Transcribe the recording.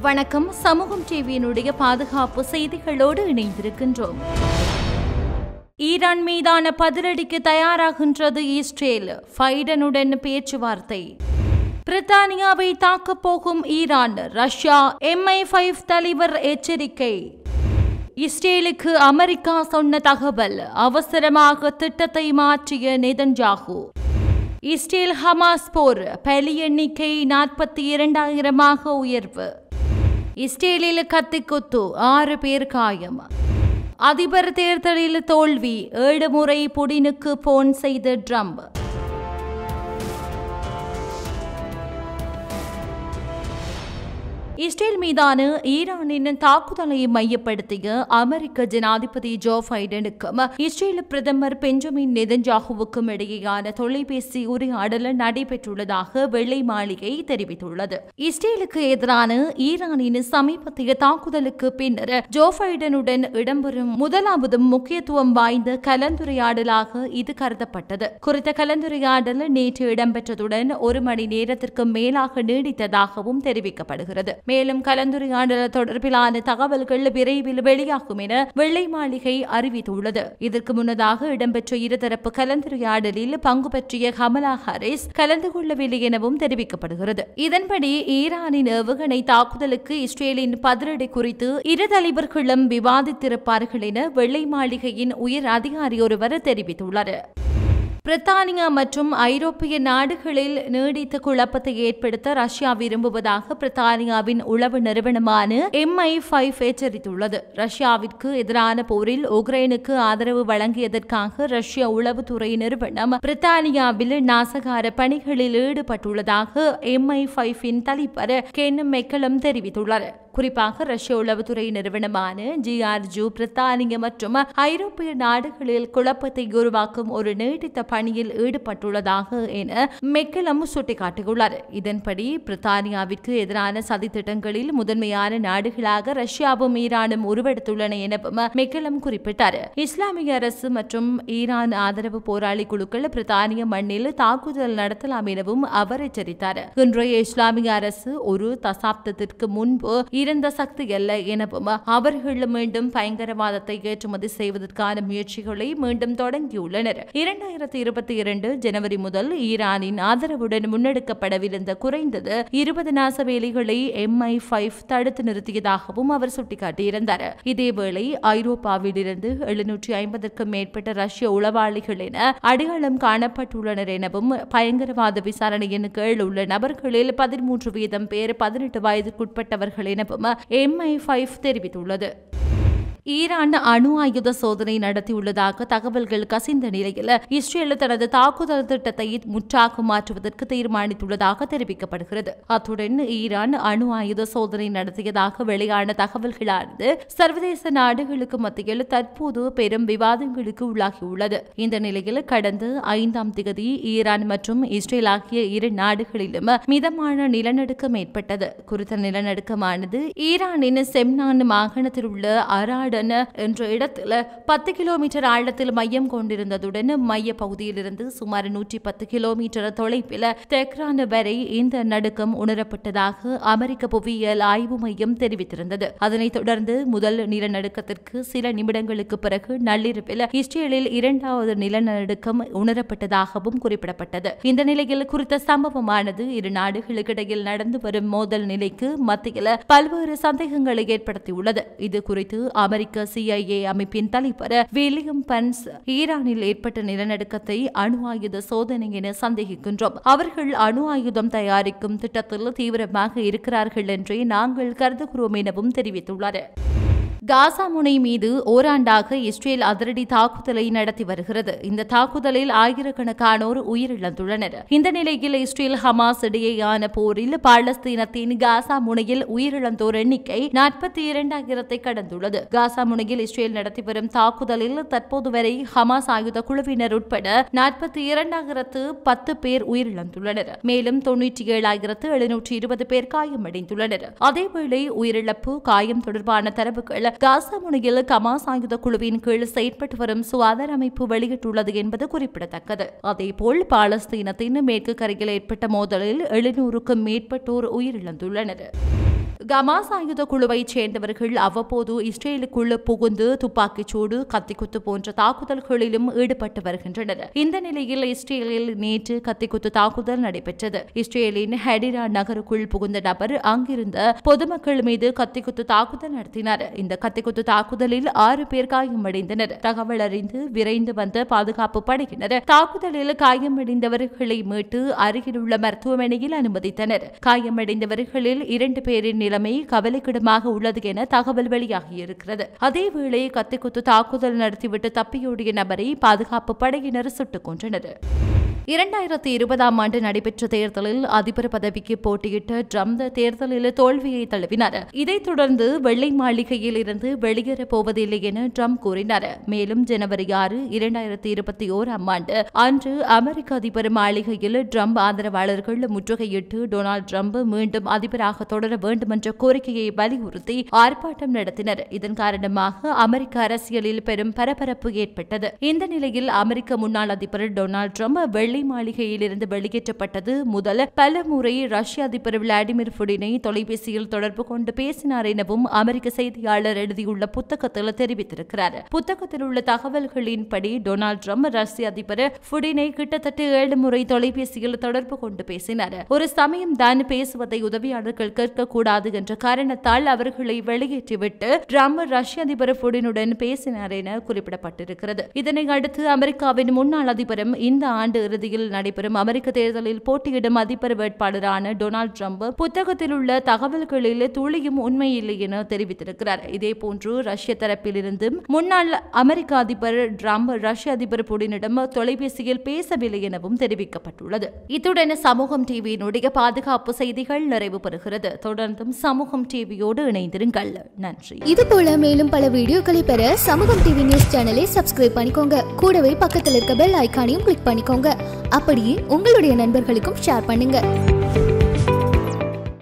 வணக்கம் சமூகம் டிவியினுடைய பாதுகாப்பு செய்திகளோடு இணைந்திருக்கின்றோம் ஈரான் மீதான பதிலடிக்கு தயாராகின்றது இஸ்ரேல் பைடனுடன் பேச்சுவார்த்தை பிரித்தானியாவை தாக்கப் போகும் ஈரான் ரஷ்யா எம்ஐ ஃபைவ் தலைவர் எச்சரிக்கை இஸ்ரேலுக்கு அமெரிக்கா சொன்ன தகவல் அவசரமாக திட்டத்தை மாற்றிய நெதன்ஜாகு இஸ்ரேல் ஹமாஸ் போர் பலி எண்ணிக்கை நாற்பத்தி இரண்டாயிரமாக உயர்வு இஸ்ரேலில் கத்திக்குத்து ஆறு பேர் காயம் அதிபர் தேர்தலில் தோல்வி ஏழு முறை புடினுக்கு போன் செய்த ட்ரம்ப் இஸ்ரேல் மீதான ஈரானின் தாக்குதலை மையப்படுத்திய அமெரிக்க ஜனாதிபதி ஜோ பைடனுக்கும் இஸ்ரேல் பிரதமர் பெஞ்சமின் நெதன்ஜாகுவுக்கும் இடையேயான தொலைபேசி உரையாடல் நடைபெற்றுள்ளதாக வெள்ளை மாளிகை தெரிவித்துள்ளது இஸ்ரேலுக்கு எதிரான ஈரானின் சமீபத்திய தாக்குதலுக்கு பின்னர் ஜோ பைடனுடன் இடம்பெறும் முதலாவதும் முக்கியத்துவம் வாய்ந்த கலந்துரையாடலாக இது கருதப்பட்டது குறித்த கலந்துரையாடல் நேற்று இடம்பெற்றதுடன் ஒரு மணி நேரத்திற்கு மேலாக நீடித்ததாகவும் தெரிவிக்கப்படுகிறது மேலும் கலந்துரையாடல் தொடர்பிலான தகவல்கள் விரைவில் வெளியாகும் என வெள்ளை மாளிகை அறிவித்துள்ளது இதற்கு முன்னதாக இடம்பெற்ற இருதரப்பு கலந்துரையாடலில் பங்கு பற்றிய கமலா ஹாரிஸ் கலந்து கொள்ளவில்லை எனவும் தெரிவிக்கப்படுகிறது இதன்படி ஈரானின் ஏவுகணை தாக்குதலுக்கு இஸ்ரேலின் பதிலடி குறித்து இரு தலைவர்களும் விவாதித்திருப்பார்கள் என வெள்ளை மாளிகையின் உயர் அதிகாரி ஒருவர் தெரிவித்துள்ளார் பிரித்தானியா மற்றும் ஐரோப்பிய நாடுகளில் நீடித்த குழப்பத்தை ஏற்படுத்த ரஷ்யா விரும்புவதாக பிரித்தானியாவின் உளவு நிறுவனமான எம்ஐ ஃபைவ் எச்சரித்துள்ளது ரஷ்யாவிற்கு எதிரான போரில் உக்ரைனுக்கு ஆதரவு வழங்கியதற்காக ரஷ்ய உளவுத்துறை நிறுவனம் பிரித்தானியாவில் நாசகார பணிகளில் ஈடுபட்டுள்ளதாக எம்ஐ ஃபைவின் தலைவர் கென் மெக்கலம் தெரிவித்துள்ளார் குறிப்பாக ரஷ்ய உளவுத்துறை நிறுவனமான ஜிஆர்ஜு பிரித்தானிய மற்றும் ஐரோப்பிய நாடுகளில் குழப்பத்தை உருவாக்கும் ஒரு நீடித்த பணியில் ஈடுபட்டுள்ளதாக என மெக்கலம் சுட்டிக்காட்டியுள்ளார் இதன்படி பிரித்தானியாவிற்கு எதிரான சதித்திட்டங்களில் முதன்மையான நாடுகளாக ரஷ்யாவும் ஈரானும் உருவெடுத்துள்ளன எனவும் மெக்கலம் குறிப்பிட்டார் இஸ்லாமிய அரசு மற்றும் ஈரான் ஆதரவு போராளி குழுக்கள் பிரித்தானிய மண்ணில் தாக்குதல் நடத்தலாம் எனவும் அவர் எச்சரித்தார் இன்றைய இஸ்லாமிய அரசு ஒரு தசாப்தத்திற்கு முன்பு இருந்த சக்தி அல்ல எனவும் அவர்கள் மீண்டும் பயங்கரவாதத்தை ஏற்றுமதி செய்வதற்கான முயற்சிகளை மீண்டும் தொடங்கியுள்ளனர் இரண்டாயிரத்தி இருபத்தி இரண்டு ஜனவரி முதல் ஈரானின் ஆதரவுடன் முன்னெடுக்கப்படவிருந்த குறைந்தது இருபது நாச வேலைகளை எம்ஐ ஃபைவ் தடுத்து நிறுத்தியதாகவும் அவர் சுட்டிக்காட்டியிருந்தார் இதேவேளை ஐரோப்பாவிலிருந்து எழுநூற்றி ஐம்பதற்கும் மேற்பட்ட ரஷ்ய உளவாளிகள் என அடையாளம் காணப்பட்டுள்ளனர் எனவும் பயங்கரவாத விசாரணையின் கீழ் உள்ள நபர்களில் பதிமூன்று வீதம் பேர் பதினெட்டு வயதுக்குட்பட்டவர்கள் எனவும் எம்ஐ ஃபைவ் தெரிவித்துள்ளது ஈரான் அணு ஆயுத சோதனை நடத்தியுள்ளதாக தகவல்கள் கசிந்த நிலையில் இஸ்ரேல் தனது தாக்குதல் திட்டத்தை முற்றாக மாற்றுவதற்கு தீர்மானித்துள்ளதாக தெரிவிக்கப்படுகிறது அத்துடன் ஈரான் அணு ஆயுத சோதனை நடத்தியதாக வெளியான தகவல்களானது சர்வதேச நாடுகளுக்கு மத்தியில் தற்போது பெரும் விவாதங்களுக்கு உள்ளாகியுள்ளது இந்த நிலையில் கடந்த ஐந்தாம் திகதி ஈரான் மற்றும் இஸ்ரேல் ஆகிய இரு நாடுகளிலும் மிதமான நிலநடுக்கம் ஏற்பட்டது குறித்த நிலநடுக்கமானது ஈரானின் செம்னான் மாகாணத்தில் உள்ள அராட் உடன் என்ற இடத்தில் பத்து கிலோமீட்டர் ஆழத்தில் மையம் கொண்டிருந்ததுடன் மைய பகுதியிலிருந்து சுமார் நூற்றி பத்து கிலோமீட்டர் தொலைவில் தெஹ்ரான் வரை இந்த நடுக்கம் உணரப்பட்டதாக அமெரிக்க புவியியல் ஆய்வு மையம் தெரிவித்திருந்தது அதனைத் தொடர்ந்து முதல் நிலநடுக்கத்திற்கு சில நிமிடங்களுக்கு பிறகு நள்ளிரவில் இஸ்ரேலில் இரண்டாவது நிலநடுக்கம் உணரப்பட்டதாகவும் குறிப்பிடப்பட்டது இந்த நிலையில் குறித்த சம்பவமானது இரு நாடுகளுக்கிடையில் நடந்து வரும் மோதல் நிலைக்கு மத்தியில் பல்வேறு சந்தேகங்களை ஏற்படுத்தியுள்ளது இது குறித்து அமெரிக்க அமெரிக்க சிஐஏ அமைப்பின் தலைவர் வில்லியம் பன்ஸ் ஈரானில் ஏற்பட்ட நிலநடுக்கத்தை அணு ஆயுத சோதனை என சந்தேகிக்கின்றோம் அவர்கள் அணு ஆயுதம் தயாரிக்கும் திட்டத்தில் தீவிரமாக இருக்கிறார்கள் என்றே நாங்கள் கருதுகிறோம் எனவும் தெரிவித்துள்ளார் காசா முனை மீது ஓராண்டாக இஸ்ரேல் அதிரடி தாக்குதலை நடத்தி வருகிறது இந்த தாக்குதலில் ஆயிரக்கணக்கானோர் உயிரிழந்துள்ளனர் இந்த நிலையில் இஸ்ரேல் ஹமாஸ் இடையேயான போரில் பாலஸ்தீனத்தின் காசா முனையில் உயிரிழந்தோர் எண்ணிக்கை நாற்பத்தி இரண்டாயிரத்தை கடந்துள்ளது காசா முனையில் இஸ்ரேல் நடத்தி வரும் தாக்குதலில் தற்போது வரை ஹமாஸ் ஆயுத குழுவினர் உட்பட நாற்பத்தி இரண்டாயிரத்து பத்து பேர் உயிரிழந்துள்ளனர் மேலும் தொன்னூற்றி ஏழாயிரத்து எழுநூற்றி இருபது பேர் காயமடைந்துள்ளனர் அதேவேளை உயிரிழப்பு காயம் தொடர்பான தரவுகள் காசா முனையில் கமாஸ் ஆயுத குழுவின் கீழ் செயற்பட்டு வரும் சுகாதார அமைப்பு வெளியிட்டுள்ளது என்பது குறிப்பிடத்தக்கது அதேபோல் பாலஸ்தீனத்தின் மேற்கு கரையில் ஏற்பட்ட மோதலில் எழுநூறுக்கும் மேற்பட்டோர் உயிரிழந்துள்ளனர் கமாஸ் ஆயுத குழுவைச் சேர்ந்தவர்கள் அவ்வப்போது இஸ்ரேலுக்குள் புகுந்து துப்பாக்கிச் சூடு கத்திக்குத்து போன்ற தாக்குதல்களிலும் ஈடுபட்டு வருகின்றனர் இந்த நிலையில் இஸ்ரேலில் நேற்று கத்திக்குத்து தாக்குதல் நடைபெற்றது இஸ்ரேலின் ஹெடிரா நகருக்குள் புகுந்த நபர் அங்கிருந்த பொதுமக்கள் மீது கத்திக்குத்து தாக்குதல் நடத்தினார் இந்த கத்திக்குத்து தாக்குதலில் ஆறு பேர் காயமடைந்தனர் தகவல் அறிந்து விரைந்து வந்த பாதுகாப்பு படையினர் தாக்குதலில் காயமடைந்தவர்களை மீட்டு அருகிலுள்ள மருத்துவமனையில் அனுமதித்தனர் காயமடைந்தவர்களில் இரண்டு பேரின் நிலைமை கவலைக்கிடமாக உள்ளது என தகவல் வெளியாகியிருக்கிறது அதேவேளை கத்திக்குத்து தாக்குதல் நடத்திவிட்டு தப்பியோடிய நபரை பாதுகாப்பு படையினர் சுட்டுக் கொன்றனர் இரண்டாயிரத்தி இருபதாம் ஆண்டு நடைபெற்ற தேர்தலில் அதிபர் பதவிக்கு போட்டியிட்ட ட்ரம்ப் தேர்தலில் தோல்வியை தழுவினார் இதைத் தொடர்ந்து வெள்ளை மாளிகையில் இருந்து வெளியேறப் போவதில்லை என ட்ரம்ப் கூறினார் மேலும் ஜனவரி ஆறு இரண்டாயிரத்தி இருபத்தி ஓராம் ஆண்டு அன்று அமெரிக்க அதிபர் மாளிகையில் ட்ரம்ப் ஆதரவாளர்கள் முற்றுகையிட்டு டொனால்டு ட்ரம்ப் மீண்டும் அதிபராக தொடர வேண்டும் என்ற கோரிக்கையை வலியுறுத்தி ஆர்ப்பாட்டம் நடத்தினர் இதன் காரணமாக அமெரிக்க அரசியலில் பெரும் பரபரப்பு ஏற்பட்டது இந்த நிலையில் அமெரிக்க முன்னாள் அதிபர் டொனால்டு ட்ரம்ப் வெள்ளை மாளிகையில் இருந்து வெளியேற்றப்பட்டது முதல் பல முறை ரஷ்ய அதிபர் விளாடிமிர் புடினை தொலைபேசியில் தொடர்பு கொண்டு பேசினார் எனவும் அமெரிக்க செய்தியாளர் எழுதியுள்ள புத்தகத்தில் தெரிவித்திருக்கிறார் புத்தகத்தில் உள்ள தகவல்களின்படி டொனால்டு ட்ரம்ப் ரஷ்ய அதிபர் புடினை கிட்டத்தட்ட ஏழு முறை தொலைபேசியில் தொடர்பு கொண்டு பேசினார் ஒரு சமயம் தான் பேசுவதை உதவியாளர்கள் கேட்கக்கூடாது என்ற காரணத்தால் அவர்களை வெளியேற்றிவிட்டு ட்ரம்ப் ரஷ்ய அதிபர் புடினுடன் பேசினார் என குறிப்பிடப்பட்டிருக்கிறது இதனை அடுத்து அமெரிக்காவின் முன்னாள் அதிபரும் இந்த ஆண்டு இறுதியில் நடைபெறும் அமெரிக்க தேர்தலில் போட்டியிடும் அதிபர் வேட்பாளரான டொனால்டு ட்ரம்ப் புத்தகத்தில் உள்ள தகவல்களில் துளியும் உண்மையில்லை என தெரிவித்திருக்கிறார் இதேபோன்று ரஷ்ய தரப்பிலிருந்தும் முன்னாள் அமெரிக்க அதிபர் ட்ரம்ப் ரஷ்ய அதிபர் புடினிடம் தொலைபேசியில் பேசவில்லை எனவும் தெரிவிக்கப்பட்டுள்ளது இத்துடன் சமூகம் டிவியினுடைய பாதுகாப்பு செய்திகள் நிறைவு பெறுகிறது தொடர்ந்தும் சமூகம் டிவியோடு இணைந்திருங்கள் நன்றி இது போல மேலும் பல வீடியோக்களை பெற சமூகம் டிவி நியூஸ் சேனலை சப்ஸ்கிரைப் பண்ணிக்கோங்க கூடவே பக்கத்தில் இருக்க பெல் ஐகானையும் கிளிக் பண்ணிக்கோங்க அப்படியே உங்களுடைய நண்பர்களுக்கும் ஷேர் பண்ணுங்க